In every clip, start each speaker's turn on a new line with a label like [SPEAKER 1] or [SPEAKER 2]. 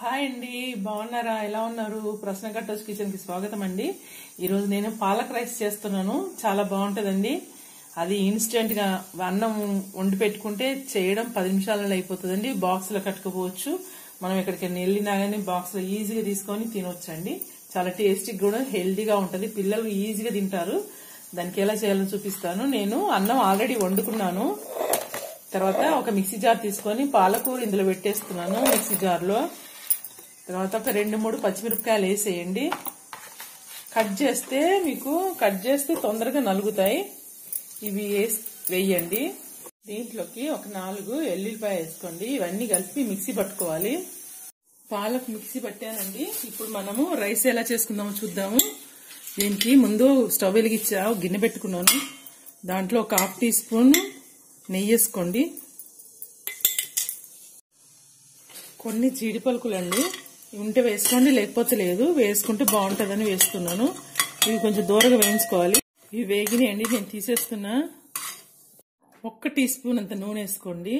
[SPEAKER 1] hi అండి బాగున్నారా ఎలా ఉన్నారు ప్రశ్న కట్టోస్ కిచెన్ కి స్వాగతం అండి ఈరోజు నేను పాలక్ రైస్ చేస్తున్నాను చాలా బాగుంటదండి అది ఇన్స్టెంట్ గా అన్నం వండి పెట్టుకుంటే చేయడం పది నిమిషాలలో అయిపోతుందండి బాక్స్ లో కట్టుకోవచ్చు మనం ఎక్కడికి వెళ్ళినా గానీ బాక్స్ లో ఈజీగా తీసుకొని తినొచ్చండి చాలా టేస్టీ కూడా హెల్దీగా ఉంటది పిల్లలు ఈజీగా తింటారు దానికి ఎలా చేయాలో చూపిస్తాను నేను అన్నం ఆల్రెడీ వండుకున్నాను తర్వాత ఒక మిక్సీ జార్ తీసుకొని పాలకూర ఇందులో పెట్టేస్తున్నాను మిక్సీ జార్లో తర్వాత ఒక రెండు మూడు పచ్చిమిరపకాయలు వేసేయండి కట్ చేస్తే మీకు కట్ చేస్తే తొందరగా నలుగుతాయి ఇవి వేసి వేయండి దీంట్లోకి ఒక నాలుగు ఎల్లుల్లిపాయ వేసుకోండి ఇవన్నీ కలిపి మిక్సీ పట్టుకోవాలి పాలకు మిక్సీ పట్టానండి ఇప్పుడు మనము రైస్ ఎలా చేసుకుందామో చూద్దాము దీనికి ముందు స్టవ్ వెలిగించా ఒక గిన్నె పెట్టుకున్నాను దాంట్లో ఒక హాఫ్ టీ స్పూన్ నెయ్యి వేసుకోండి కొన్ని జీడిపలుకులు అండి ఉంటే వేసుకోండి లేకపోతే లేదు వేసుకుంటే బాగుంటుందని వేస్తున్నాను ఇవి కొంచెం దూరంగా వేయించుకోవాలి ఇవి వేగినాయండి నేను తీసేస్తున్నా ఒక్క టీ స్పూన్ అంత నూనె వేసుకోండి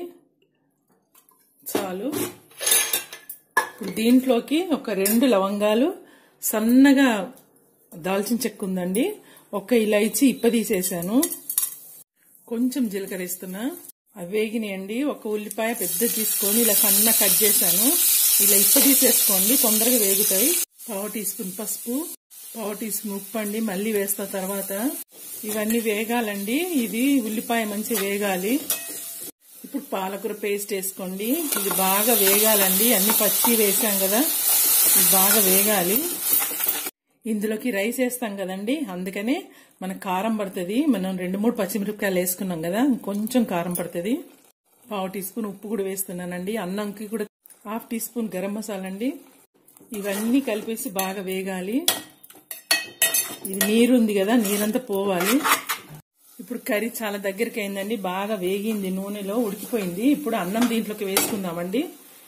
[SPEAKER 1] చాలు ఇప్పుడు దీంట్లోకి ఒక రెండు లవంగాలు సన్నగా దాల్చిన చెక్క ఉందండి ఒక ఇలాచి ఇప్ప తీసేసాను కొంచెం జీలకర్ర వేస్తున్నా అవి వేగినాయండి ఒక ఉల్లిపాయ పెద్ద తీసుకొని ఇలా సన్న కట్ చేశాను ఇలా ఇప్ప తీసేసుకోండి తొందరగా వేగుతాయి పావు టీ స్పూన్ పసుపు పావు టీ స్పూన్ ఉప్పు అండి మళ్ళీ వేస్తా తర్వాత ఇవన్నీ వేగాలండి ఇది ఉల్లిపాయ మంచి వేగాలి ఇప్పుడు పాలకూర పేస్ట్ వేసుకోండి ఇది బాగా వేగాలండి అన్ని పచ్చి వేసాం కదా ఇది బాగా వేగాలి ఇందులోకి రైస్ వేస్తాం కదండి అందుకనే మనకు కారం పడుతుంది మనం రెండు మూడు పచ్చిమిరపకాయలు వేసుకున్నాం కదా కొంచెం కారం పడుతుంది పావు టీ స్పూన్ ఉప్పు కూడా వేస్తున్నానండి అన్నంకి కూడా half teaspoon garam masala అండి ఇవన్నీ కలిపేసి బాగా వేగాలి ఇది నీరు ఉంది కదా నీరంతా పోవాలి ఇప్పుడు కర్రీ చాలా దగ్గరికి అయిందండి బాగా వేగింది నూనెలో ఉడికిపోయింది ఇప్పుడు అన్నం దీంట్లోకి వేసుకుందామండి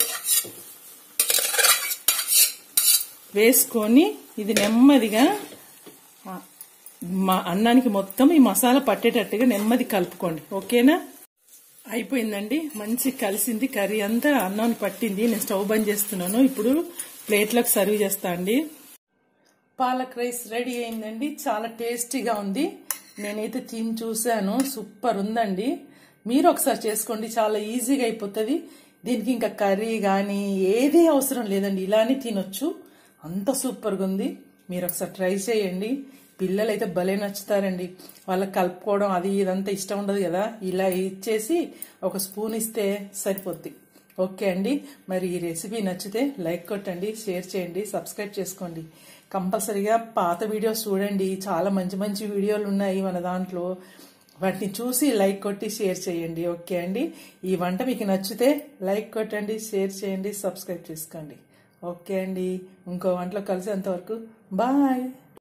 [SPEAKER 1] వేసుకొని ఇది నెమ్మదిగా మా అన్నానికి మొత్తం ఈ మసాలా పట్టేటట్టుగా నెమ్మది కలుపుకోండి ఓకేనా అయిపోయిందండి మంచి కలిసింది కర్రీ అంతా అన్నాన్ని పట్టింది నేను స్టవ్ బంద్ చేస్తున్నాను ఇప్పుడు ప్లేట్లకు సర్వ్ చేస్తా అండి పాలక్ రైస్ రెడీ అయిందండి చాలా టేస్టీగా ఉంది నేనైతే తిని చూశాను సూపర్ ఉందండి మీరు ఒకసారి చేసుకోండి చాలా ఈజీగా అయిపోతుంది దీనికి ఇంకా కర్రీ కానీ ఏది అవసరం లేదండి ఇలానే తినొచ్చు అంత సూపర్గా ఉంది మీరు ఒకసారి ట్రై చేయండి పిల్లలు అయితే భలే నచ్చుతారండి వాళ్ళకి కలుపుకోవడం అది ఇదంతా ఇష్టం ఉండదు కదా ఇలా ఇచ్చేసి ఒక స్పూన్ ఇస్తే సరిపోద్ది ఓకే అండి మరి ఈ రెసిపీ నచ్చితే లైక్ కొట్టండి షేర్ చేయండి సబ్స్క్రైబ్ చేసుకోండి కంపల్సరీగా పాత వీడియోస్ చూడండి చాలా మంచి మంచి వీడియోలు ఉన్నాయి మన దాంట్లో వాటిని చూసి లైక్ కొట్టి షేర్ చేయండి ఓకే అండి ఈ వంట మీకు నచ్చితే లైక్ కొట్టండి షేర్ చేయండి సబ్స్క్రైబ్ చేసుకోండి ఓకే అండి ఇంకో వంటలో కలిసేంతవరకు బాయ్